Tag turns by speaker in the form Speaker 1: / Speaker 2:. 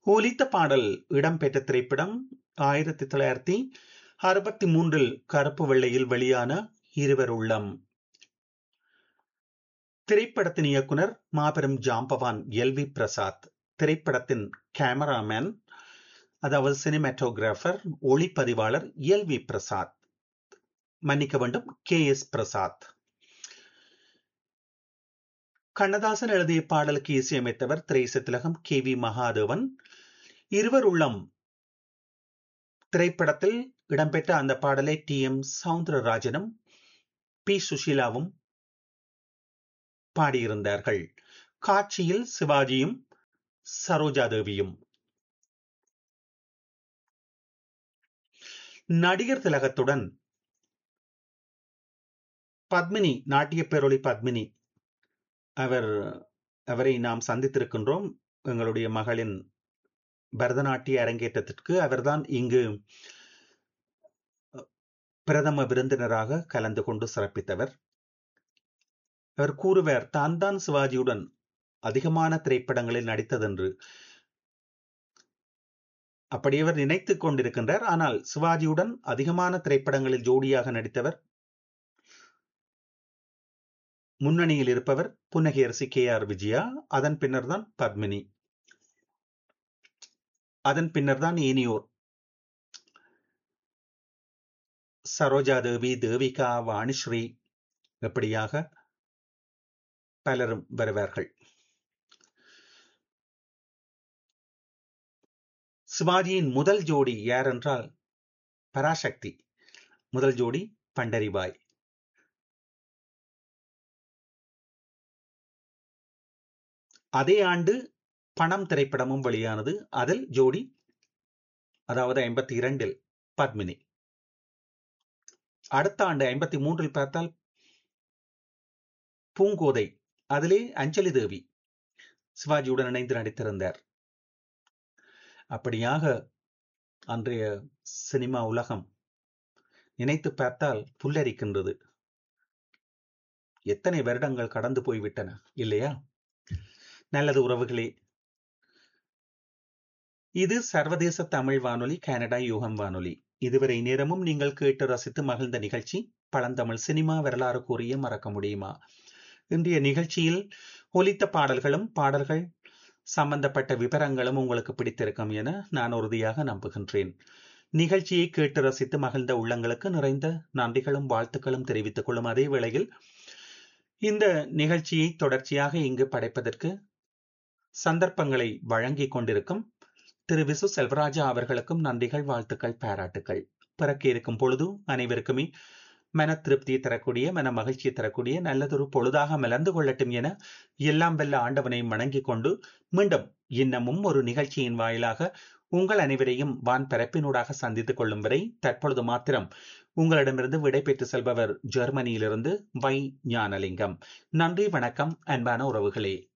Speaker 1: ஒலித்த பாடல் இடம்பெற்ற திரைப்படம் ஆயிரத்தி தொள்ளாயிரத்தி அறுபத்தி மூன்றில் கருப்பு வெள்ளையில் வெளியான இருவர் உள்ளம் திரைப்படத்தின் இயக்குனர் மாபெரும் ஜாம்பவான் எல் வி பிரசாத் திரைப்படத்தின் கேமராமேன் அதாவது சினிமாட்டோகிராஃபர் ஒளிப்பதிவாளர் எல் வி பிரசாத் மன்னிக்க வேண்டும் கே எஸ் பிரசாத் கண்ணதாசன் எழுதிய பாடலுக்கு இசையமைத்தவர் திரைசத்திலகம் கே வி மகாதேவன் இருவர் உள்ளம் திரைப்படத்தில் இடம்பெற்ற அந்த பாடலை டி எம் சவுந்தரராஜனும் பி சுஷீலாவும் பாடியிருந்தார்கள் காட்சியில் சிவாஜியும் சரோஜாதேவியும் நடிகர் திலகத்துடன் பத்மினி நாட்டிய பேரொளி பத்மினி அவர் அவரை நாம் சந்தித்திருக்கின்றோம் எங்களுடைய மகளின் பரதநாட்டிய அரங்கேற்றத்திற்கு அவர்தான் இங்கு பிரதம விருந்தினராக கலந்து கொண்டு சிறப்பித்தவர் அவர் கூறுவர் தான் தான் சிவாஜியுடன் அதிகமான திரைப்படங்களில் நடித்ததென்று அப்படி அவர் நினைத்துக் கொண்டிருக்கின்றார் ஆனால் சிவாஜியுடன் அதிகமான திரைப்படங்களில் ஜோடியாக நடித்தவர் முன்னணியில் இருப்பவர் புன்னகையரசி கே ஆர் விஜயா அதன் பின்னர் தான் பத்மினி அதன் பின்னர் தான் ஏனியோர் சரோஜா தேவி தேவிகா வாணிஸ்ரீ எப்படியாக பலரும் வருவார்கள் சிவாஜியின் முதல் ஜோடி யார் என்றால் பராசக்தி முதல் ஜோடி பண்டரிபாய் அதே ஆண்டு பணம் திரைப்படமும் வெளியானது அதில் ஜோடி அதாவது ஐம்பத்தி இரண்டில் பத்மினி அடுத்த ஆண்டு ஐம்பத்தி மூன்றில் பார்த்தால் பூங்கோதை அதிலே அஞ்சலி தேவி சிவாஜியுடன் இணைந்து நடித்திருந்தார் அப்படியாக அன்றைய சினிமா உலகம் நினைத்து பார்த்தால் புல்லரிக்கின்றது எத்தனை வருடங்கள் கடந்து போய்விட்டன இல்லையா நல்லது உறவுகளே இது சர்வதேச தமிழ் வானொலி கனடா யூகம் வானொலி இதுவரை நேரமும் நீங்கள் கேட்டு ரசித்து மகிழ்ந்த நிகழ்ச்சி பழந்தமிழ் சினிமா வரலாறு கூறிய மறக்க முடியுமா இன்றைய நிகழ்ச்சியில் ஒலித்த பாடல்களும் பாடல்கள் சம்பந்தப்பட்ட விவரங்களும் உங்களுக்கு பிடித்திருக்கும் என நான் உறுதியாக நம்புகின்றேன் நிகழ்ச்சியை கேட்டு ரசித்து மகிழ்ந்த உள்ளங்களுக்கு நிறைந்த நன்றிகளும் வாழ்த்துக்களும் தெரிவித்துக் கொள்ளும் அதே வேளையில் இந்த நிகழ்ச்சியை தொடர்ச்சியாக இங்கு படைப்பதற்கு சந்தர்ப்பங்களை வழங்கிக் கொண்டிருக்கும் திரு விசு செல்வராஜா அவர்களுக்கும் நன்றிகள் வாழ்த்துக்கள் பாராட்டுக்கள் பிறக்க இருக்கும் பொழுது அனைவருக்குமே மன திருப்தியை தரக்கூடிய மன மகிழ்ச்சியை தரக்கூடிய நல்லதொரு பொழுதாக மலர்ந்து கொள்ளட்டும் என எல்லாம் வெல்ல ஆண்டவனை வணங்கிக் கொண்டு மீண்டும் இன்னமும் ஒரு நிகழ்ச்சியின் வாயிலாக உங்கள் அனைவரையும் வான் பரப்பினூடாக சந்தித்துக் கொள்ளும் வரை தற்பொழுது மாத்திரம் உங்களிடமிருந்து விடைபெற்று செல்பவர் ஜெர்மனியிலிருந்து வை ஞானலிங்கம் நன்றி வணக்கம் அன்பான உறவுகளே